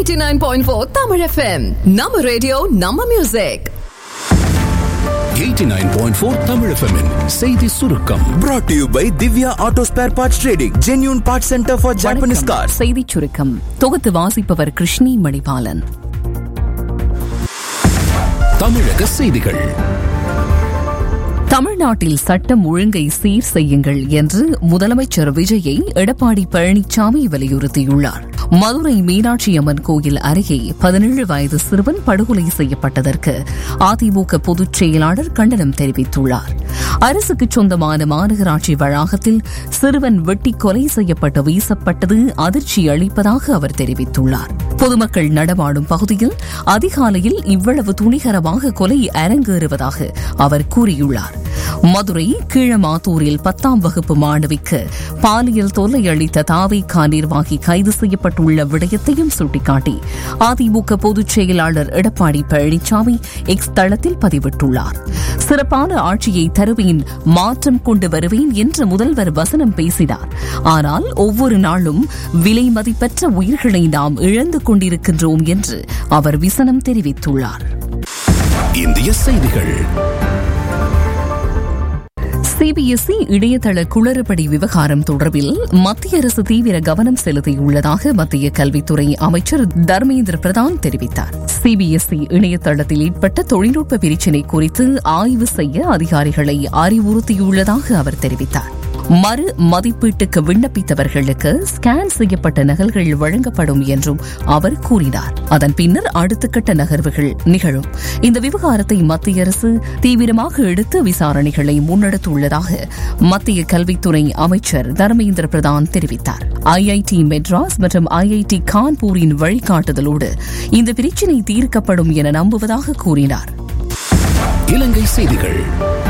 89.4 Tamil FM. நம்ம radio நம்ம music 89.4 Tamil FM -இன் செய்தி சுருக்கம் brought to you by Divya Auto Spare Parts Trading, genuine parts center for Japanese வணக்கம். cars. செய்திச் சுருக்கம் தொகுத்து வாசிப்பவர் கிருஷ்ணி மணிபாலன் தமிழக செய்திகள் தமிழ்நாட்டில் சட்டம் ஒழுங்கை சீர் செய்யுங்கள் என்று முதலமைச்சர் விஜயை எடப்பாடி பழனிசாமி வலியுறுத்தியுள்ளார் மதுரை மீனாட்சி அம்மன் கோயில் அருகே பதினேழு வயது சிறுவன் படுகொலை செய்யப்பட்டதற்கு அதிமுக பொதுச் செயலாளர் கண்டனம் தெரிவித்துள்ளார் அரசுக்கு சொந்தமான மாநகராட்சி வளாகத்தில் சிறுவன் வெட்டி கொலை செய்யப்பட்டு வீசப்பட்டது அதிர்ச்சி அளிப்பதாக அவர் தெரிவித்துள்ளார் பொதுமக்கள் நடமாடும் பகுதியில் அதிகாலையில் இவ்வளவு துணிகரமாக கொலை அரங்கேறுவதாக அவர் கூறியுள்ளார் மதுரை கீழமாத்தூரில் பத்தாம் வகுப்பு மாணவிக்கு பாலியல் தொல்லை அளித்த தாவேகா நிர்வாகி கைது செய்யப்பட்டுள்ள விடயத்தையும் சுட்டிக்காட்டி அதிமுக பொதுச் செயலாளர் எடப்பாடி பழனிசாமி எக்ஸ் தளத்தில் பதிவிட்டுள்ளார் சிறப்பான ஆட்சியை தருவேன் மாற்றம் கொண்டு வருவேன் என்று முதல்வர் வசனம் பேசினார் ஆனால் ஒவ்வொரு நாளும் விலை மதிப்பற்ற உயிர்களை நாம் இழந்து கொண்டிருக்கின்றோம் என்று அவர் விசனம் தெரிவித்துள்ளார் இந்திய செய்திகள் சிபிஎஸ்இ இணையதள குளறுபடி விவகாரம் தொடர்பில் மத்திய அரசு தீவிர கவனம் செலுத்தியுள்ளதாக மத்திய கல்வித்துறை அமைச்சர் தர்மேந்திர பிரதான் தெரிவித்தார் சிபிஎஸ்இ இணையதளத்தில் ஏற்பட்ட தொழில்நுட்ப பிரச்சினை குறித்து ஆய்வு செய்ய அதிகாரிகளை அறிவுறுத்தியுள்ளதாக அவர் தெரிவித்தார் மறு மதிப்பீட்டுக்கு விண்ணப்பித்தவர்களுக்கு ஸ்கேன் செய்யப்பட்ட நகல்கள் வழங்கப்படும் என்றும் அவர் கூறினார் அதன் பின்னர் அடுத்த கட்ட நகர்வுகள் நிகழும் இந்த விவகாரத்தை மத்திய அரசு தீவிரமாக எடுத்து விசாரணைகளை முன்னெடுத்துள்ளதாக மத்திய கல்வித்துறை அமைச்சர் தர்மேந்திர பிரதான் தெரிவித்தார் ஐஐடி மெட்ராஸ் மற்றும் ஐஐடி கான்பூரின் வழிகாட்டுதலோடு இந்த பிரச்சினை தீர்க்கப்படும் என நம்புவதாக கூறினார் இலங்கை செய்திகள்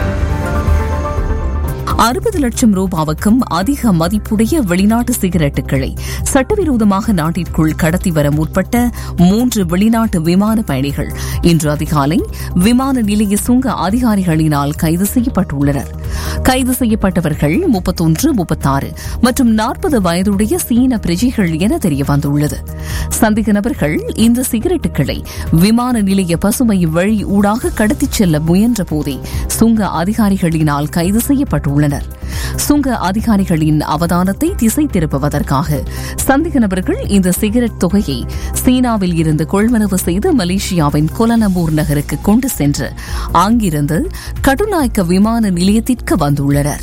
அறுபது லட்சம் ரூபாவுக்கும் அதிக மதிப்புடைய வெளிநாட்டு சிகரெட்டுகளை சட்டவிரோதமாக நாட்டிற்குள் கடத்தி வர முற்பட்ட மூன்று வெளிநாட்டு விமான பயணிகள் இன்று அதிகாலை விமான நிலைய சுங்க அதிகாரிகளினால் கைது செய்யப்பட்டுள்ளனர் கைது செய்யப்பட்டவர்கள் முப்பத்தொன்று முப்பத்தாறு மற்றும் நாற்பது வயதுடைய சீன பிரஜைகள் என தெரியவந்துள்ளது சந்தேக நபர்கள் இந்த சிகரெட்டுகளை விமான நிலைய பசுமை வழி ஊடாக கடத்திச் செல்ல முயன்ற போதே சுங்க அதிகாரிகளினால் கைது செய்யப்பட்டுள்ளனர் சுங்க அதிகாரிகளின் அவதானத்தை திசை திருப்புவதற்காக சந்தேக நபர்கள் இந்த சிகரெட் தொகையை சீனாவில் இருந்து கொள்வனவு செய்து மலேசியாவின் கோலலம்பூர் நகருக்கு கொண்டு சென்று அங்கிருந்து கட்டுநாயக்க விமான நிலையத்திற்கு வந்துள்ளனர்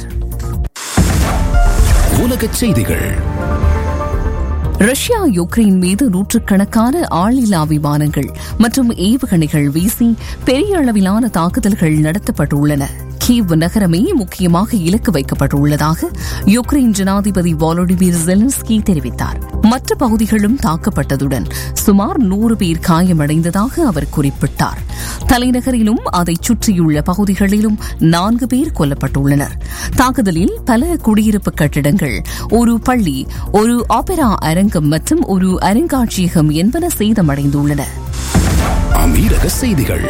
உலகச் செய்திகள் ரஷ்யா யுக்ரைன் மீது நூற்றுக்கணக்கான ஆளில்லா விமானங்கள் மற்றும் ஏவுகணைகள் வீசி பெரிய அளவிலான தாக்குதல்கள் நடத்தப்பட்டுள்ளன கீவ் நகரமே முக்கியமாக இலக்கு வைக்கப்பட்டுள்ளதாக யுக்ரைன் ஜனாதிபதி வாலோடிமிர் ஜெலன்ஸ்கி தெரிவித்தார் மற்ற பகுதிகளும் தாக்கப்பட்டதுடன் சுமார் நூறு பேர் காயமடைந்ததாக அவர் குறிப்பிட்டார் தலைநகரிலும் அதைச் சுற்றியுள்ள பகுதிகளிலும் நான்கு பேர் கொல்லப்பட்டுள்ளனர் தாக்குதலில் பல குடியிருப்பு கட்டிடங்கள் ஒரு பள்ளி ஒரு ஆபெரா அரங்கம் மற்றும் ஒரு அருங்காட்சியகம் என்பன சேதமடைந்துள்ளன அமீரக செய்திகள்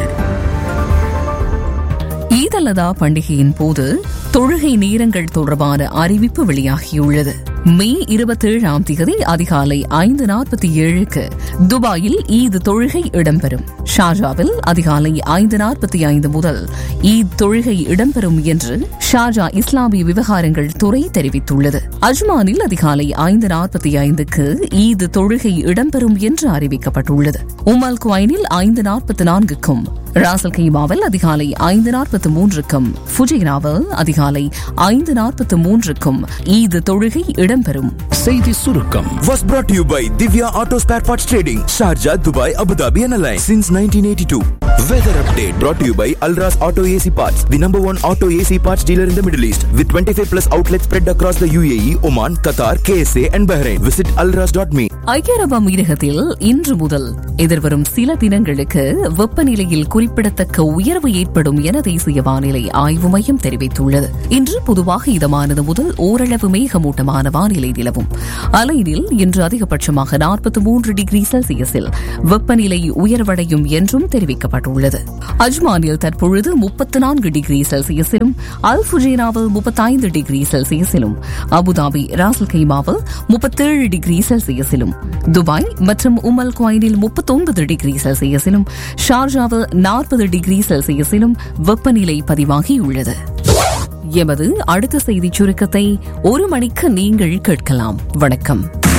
ஈத் அல் அதா பண்டிகையின் போது தொழுகை நேரங்கள் தொடர்பான அறிவிப்பு வெளியாகியுள்ளது மே இருபத்தேழாம் தேதி அதிகாலை ஐந்து நாற்பத்தி ஏழுக்கு துபாயில் ஈத் தொழுகை இடம்பெறும் ஷார்ஜாவில் அதிகாலை ஐந்து நாற்பத்தி ஐந்து முதல் ஈத் தொழுகை இடம்பெறும் என்று ஷார்ஜா இஸ்லாமிய விவகாரங்கள் துறை தெரிவித்துள்ளது அஜ்மானில் அதிகாலை ஐந்து நாற்பத்தி ஐந்துக்கு ஈத் தொழுகை இடம்பெறும் என்று அறிவிக்கப்பட்டுள்ளது உமல் குவைனில் ஐந்து நாற்பத்தி நான்குக்கும் ராசல் கைமாவில் அதிகாலை ஐந்து நாற்பத்தி மூன்றுக்கும் ஃபுஜிராவில் அதிகாலை ஐந்து நாற்பத்தி மூன்றுக்கும் ஈத் தொழுகை இடம்பெறும் செய்தி சுருக்கம் Was brought to you by Divya Auto Spare Parts Trading, Sharjah, Dubai, Abu Dhabi and Alliance since 1982. Weather update brought to you by Alras Auto AC Parts, the number one auto AC parts dealer in the Middle East with 25 plus outlets spread across the UAE, Oman, Qatar, KSA and Bahrain. Visit alras.me. ஐக்கிய அரபு அமீரகத்தில் இன்று முதல் எதிர்வரும் சில தினங்களுக்கு வெப்பநிலையில் குறிப்பிடத்தக்க உயர்வு ஏற்படும் என தேசிய வானிலை ஆய்வு மையம் தெரிவித்துள்ளது இன்று பொதுவாக இதமானது முதல் ஓரளவு மேகமூட்டமான வானிலை வானிலை நிலவும் அலைனில் இன்று அதிகபட்சமாக நாற்பத்தி மூன்று டிகிரி செல்சியஸில் வெப்பநிலை உயர்வடையும் என்றும் தெரிவிக்கப்பட்டுள்ளது அஜ்மானில் தற்பொழுது முப்பத்தி நான்கு டிகிரி செல்சியஸிலும் அல் ஃபுஜேராவில் முப்பத்தைந்து டிகிரி செல்சியஸிலும் அபுதாபி ராசல் கைமாவில் முப்பத்தேழு டிகிரி செல்சியஸிலும் துபாய் மற்றும் உமல் குவைனில் முப்பத்தொன்பது டிகிரி செல்சியஸிலும் ஷார்ஜாவில் நாற்பது டிகிரி செல்சியஸிலும் வெப்பநிலை பதிவாகியுள்ளது எமது அடுத்த செய்திச் சுருக்கத்தை ஒரு மணிக்கு நீங்கள் கேட்கலாம் வணக்கம்